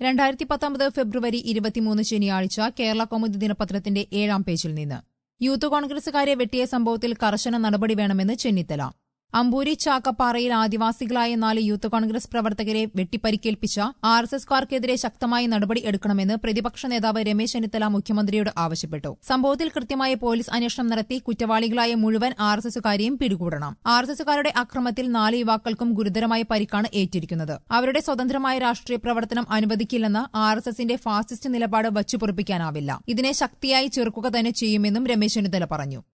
രണ്ടായിരത്തി പത്തൊമ്പത് ഫെബ്രുവരി ഇരുപത്തിമൂന്ന് ശനിയാഴ്ച കേരള കൗമുദി ദിനപത്രത്തിന്റെ ഏഴാം പേജിൽ നിന്ന് യൂത്ത് കോൺഗ്രസുകാരെ വെട്ടിയ സംഭവത്തിൽ കർശന നടപടി വേണമെന്ന് ചെന്നിത്തല അമ്പൂരി ചാക്കപ്പാറയിൽ ആദിവാസികളായ നാല് യൂത്ത് കോൺഗ്രസ് പ്രവർത്തകരെ വെട്ടിപ്പരിക്കേൽപ്പിച്ച ആർ എസ് എസ്കാർക്കെതിരെ ശക്തമായ നടപടി എടുക്കണമെന്ന് പ്രതിപക്ഷ നേതാവ് രമേശ് ചെന്നിത്തല മുഖ്യമന്ത്രിയോട് ആവശ്യപ്പെട്ടു സംഭവത്തിൽ കൃത്യമായ പോലീസ് അന്വേഷണം നടത്തി കുറ്റവാളികളായ മുഴുവൻ ആർ എസ് എസുകാരെയും പിടികൂടണം ആർ എസ് എസുകാരുടെ അക്രമത്തിൽ നാല് യുവാക്കൾക്കും ഗുരുതരമായ പരിക്കാണ് ഏറ്റിരിക്കുന്നത് അവരുടെ സ്വതന്ത്രമായ രാഷ്ട്രീയ പ്രവർത്തനം അനുവദിക്കില്ലെന്ന് ആർ എസ് എസിന്റെ ഫാസിസ്റ്റ് നിലപാട് വച്ചുപൊറിപ്പിക്കാനാവില്ല ഇതിനെ ശക്തിയായി ചെറുക്കുക തന്നെ ചെയ്യുമെന്നും രമേശ് ചെന്നിത്തല പറഞ്ഞു